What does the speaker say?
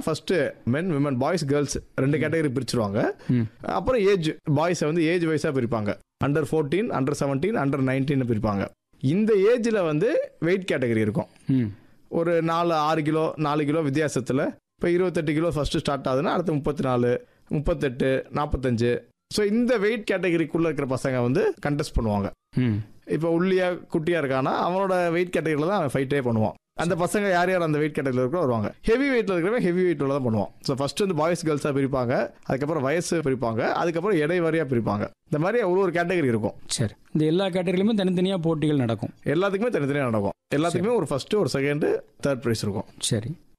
First men women boys girls ரெண்டு category பிரிச்சிருவாங்க ம். அப்புறம் ஏஜ் பாய்ஸை வந்து ஏஜ் வைஸாக பிரிப்பாங்க under fourteen under seventeen under nineteen பிரிப்பாங்க இந்த ஏஜில் வந்து வெயிட் கேட்டகரி இருக்கும் ம் ஒரு நாலு ஆறு கிலோ நாலு கிலோ வித்தியாசத்தில் இப்போ இருபத்தெட்டு கிலோ ஃபஸ்ட்டு ஸ்டார்ட் ஆகுதுன்னா அடுத்து முப்பத்தி நாலு முப்பத்தெட்டு நாற்பத்தஞ்சு ஸோ இந்த வெயிட் கேட்டகரிக்குள்ளே இருக்கிற பசங்க வந்து கண்டெஸ்ட் பண்ணுவாங்க ம் இப்போ உள்ளியா குட்டியா இருக்கானா அவனோட வெயிட் கேட்டகரியில் தான் அவன் ஃபைட்டே பண்ணுவான் அந்த பசங்க யார் யார் அந்த வெயிட் கேட்டகரியில் இருக்கோ வருவாங்க ஹெவி வெயிட்டில் இருக்கிறவன் ஹெவி வெயிட்டில் தான் பண்ணுவான் ஸோ ஃபர்ஸ்ட் வந்து பாய்ஸ் கேர்ள்ஸாக பிரிப்பாங்க அதுக்கப்புறம் வயசு பிரிப்பாங்க அதுக்கப்புறம் எடை வாரியாக பிரிப்பாங்க இந்த மாதிரி ஒரு ஒரு கேட்டகரி இருக்கும் சரி இந்த எல்லா கேட்டகரியிலுமே தனித்தனியாக போட்டிகள் நடக்கும் எல்லாத்துக்குமே தனித்தனியாக நடக்கும் எல்லாத்துக்குமே ஒரு ஃபர்ஸ்ட் ஒரு செகண்ட் தேர்ட் ப்ரைஸ் இருக்கும் சரி